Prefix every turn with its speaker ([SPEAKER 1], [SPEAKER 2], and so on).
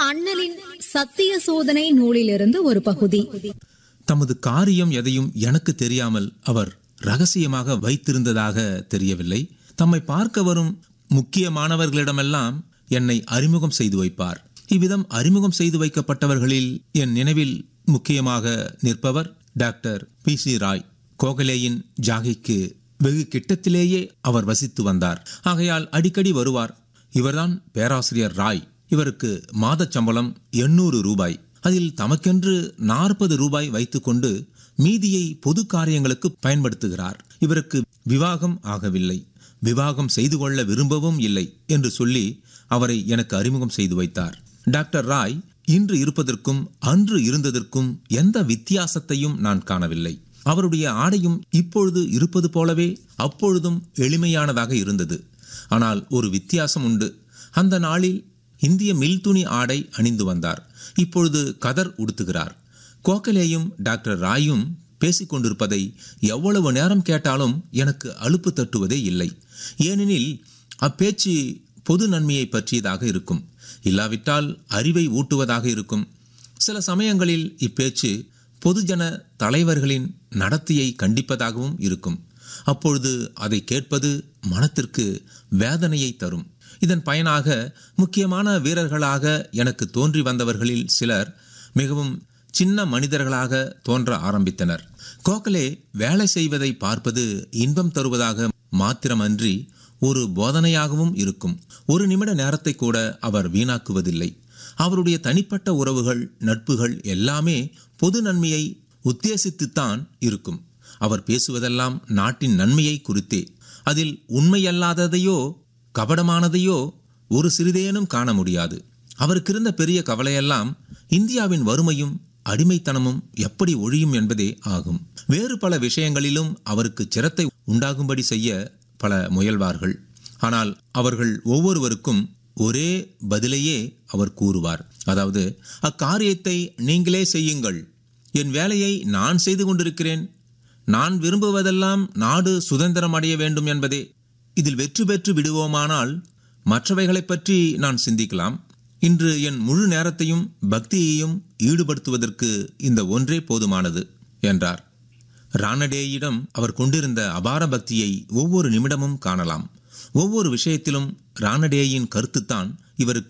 [SPEAKER 1] அண்ணலின் சத்திய சோதனை நூலிலிருந்து ஒரு பகுதி
[SPEAKER 2] தமது காரியம் எதையும் எனக்கு தெரியாமல் அவர் ரகசியமாக வைத்திருந்ததாக தெரியவில்லை தம்மை பார்க்க வரும் முக்கியமானவர்களிடமெல்லாம் என்னை அறிமுகம் செய்து வைப்பார் இவ்விதம் அறிமுகம் செய்து வைக்கப்பட்டவர்களில் என் நினைவில் முக்கியமாக நிற்பவர் டாக்டர் பி சி ராய் கோகலேயின் ஜாகைக்கு வெகு கிட்டத்திலேயே அவர் வசித்து வந்தார் ஆகையால் அடிக்கடி வருவார் இவர்தான் பேராசிரியர் ராய் இவருக்கு மாதச் சம்பளம் எண்ணூறு ரூபாய் அதில் தமக்கென்று நாற்பது ரூபாய் வைத்துக்கொண்டு மீதியை பொது காரியங்களுக்கு பயன்படுத்துகிறார் இவருக்கு விவாகம் ஆகவில்லை விவாகம் செய்து கொள்ள விரும்பவும் இல்லை என்று சொல்லி அவரை எனக்கு அறிமுகம் செய்து வைத்தார் டாக்டர் ராய் இன்று இருப்பதற்கும் அன்று இருந்ததற்கும் எந்த வித்தியாசத்தையும் நான் காணவில்லை அவருடைய ஆடையும் இப்பொழுது இருப்பது போலவே அப்பொழுதும் எளிமையானதாக இருந்தது ஆனால் ஒரு வித்தியாசம் உண்டு அந்த நாளில் இந்திய மில் துணி ஆடை அணிந்து வந்தார் இப்பொழுது கதர் உடுத்துகிறார் கோகலேயும் டாக்டர் ராயும் பேசிக் கொண்டிருப்பதை எவ்வளவு நேரம் கேட்டாலும் எனக்கு அலுப்பு தட்டுவதே இல்லை ஏனெனில் அப்பேச்சு பொது நன்மையை பற்றியதாக இருக்கும் இல்லாவிட்டால் அறிவை ஊட்டுவதாக இருக்கும் சில சமயங்களில் இப்பேச்சு பொதுஜன தலைவர்களின் நடத்தையை கண்டிப்பதாகவும் இருக்கும் அப்பொழுது அதை கேட்பது மனத்திற்கு வேதனையை தரும் இதன் பயனாக முக்கியமான வீரர்களாக எனக்கு தோன்றி வந்தவர்களில் சிலர் மிகவும் சின்ன மனிதர்களாக தோன்ற ஆரம்பித்தனர் கோகலே வேலை செய்வதை பார்ப்பது இன்பம் தருவதாக மாத்திரமன்றி ஒரு போதனையாகவும் இருக்கும் ஒரு நிமிட நேரத்தை கூட அவர் வீணாக்குவதில்லை அவருடைய தனிப்பட்ட உறவுகள் நட்புகள் எல்லாமே பொது நன்மையை உத்தேசித்துத்தான் இருக்கும் அவர் பேசுவதெல்லாம் நாட்டின் நன்மையை குறித்தே அதில் உண்மையல்லாததையோ கபடமானதையோ ஒரு சிறிதேனும் காண முடியாது அவருக்கு இருந்த பெரிய கவலையெல்லாம் இந்தியாவின் வறுமையும் அடிமைத்தனமும் எப்படி ஒழியும் என்பதே ஆகும் வேறு பல விஷயங்களிலும் அவருக்கு சிரத்தை உண்டாகும்படி செய்ய பல முயல்வார்கள் ஆனால் அவர்கள் ஒவ்வொருவருக்கும் ஒரே பதிலையே அவர் கூறுவார் அதாவது அக்காரியத்தை நீங்களே செய்யுங்கள் என் வேலையை நான் செய்து கொண்டிருக்கிறேன் நான் விரும்புவதெல்லாம் நாடு சுதந்திரம் அடைய வேண்டும் என்பதே இதில் வெற்றி பெற்று விடுவோமானால் மற்றவைகளைப் பற்றி நான் சிந்திக்கலாம் இன்று என் முழு நேரத்தையும் பக்தியையும் ஈடுபடுத்துவதற்கு இந்த ஒன்றே போதுமானது என்றார் ராணடேயிடம் அவர் கொண்டிருந்த அபார பக்தியை ஒவ்வொரு நிமிடமும் காணலாம் ஒவ்வொரு விஷயத்திலும் ராணடேயின் கருத்துத்தான் இவருக்கு